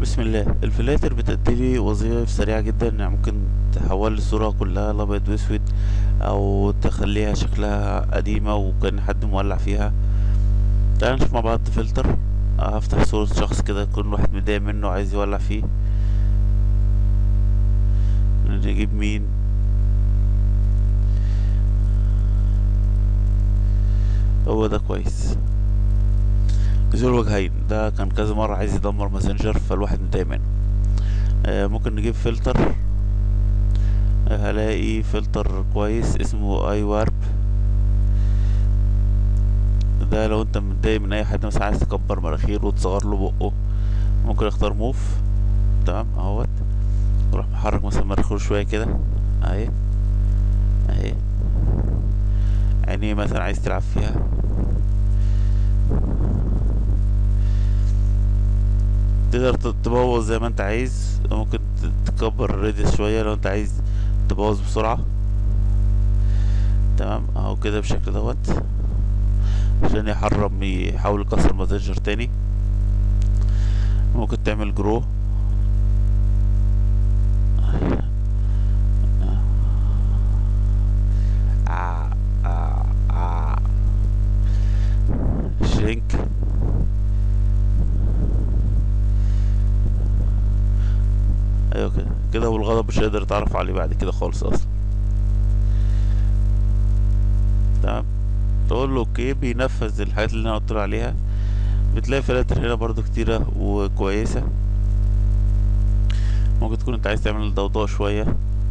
بسم الله الفلاتر بتأدي لي وظائف سريعة جدا يعني ممكن تحول الصورة كلها لأبيض وأسود أو تخليها شكلها قديمة وكان حد مولع فيها تعال نشوف مع بعض فلتر هفتح صورة شخص كده يكون واحد متضايق منه عايز يولع فيه نجيب مين هو ده كويس ذو الوجهين ده كان كذا مرة عايز يدمر ماسنجر فالواحد متضايق منه آه ممكن نجيب فلتر آه هلاقي فلتر كويس اسمه اي وارب ده لو انت متضايق من اي حد مثلا عايز تكبر مناخيره وتصغر له بقه ممكن اختار موف تمام اهوت نروح محرك مثلا مناخيره شوية كده اهي اهي عينيه مثلا عايز تلعب فيها تقدر تبوظ زي ما انت عايز ممكن تكبر الراديوس شوية لو انت عايز تبوظ بسرعة تمام اهو كده بالشكل دوت عشان يحرم يحاول يكسر ماسنجر تاني ممكن تعمل جرو شرينك ايوه كده كده والغضب مش هيقدر يتعرف عليه بعد كده خالص اصلا تمام تقول له اوكي بينفذ الحاجات اللي انا قلت له عليها بتلاقي فلاتر هنا برضو كتيرة وكويسة ممكن تكون انت عايز تعمل ضوضاء شوية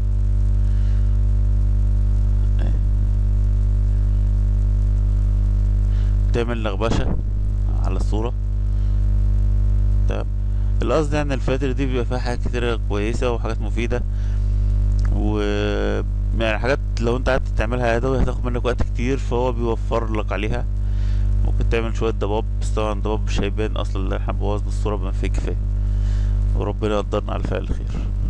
تعمل نغبشة على الصورة تمام القصد يعني الفلاتر دي بيبقى فيها حاجات كتيرة كويسة وحاجات مفيدة و يعني حاجات لو انت قعدت تعملها يدوي هتاخد منك وقت كتير فهو بيوفر لك عليها ممكن تعمل شوية ضباب بس طبعا ضباب مش هيبان اصلا اللي احنا بوظنا الصورة بما فيه كفاية وربنا يقدرنا على فعل الخير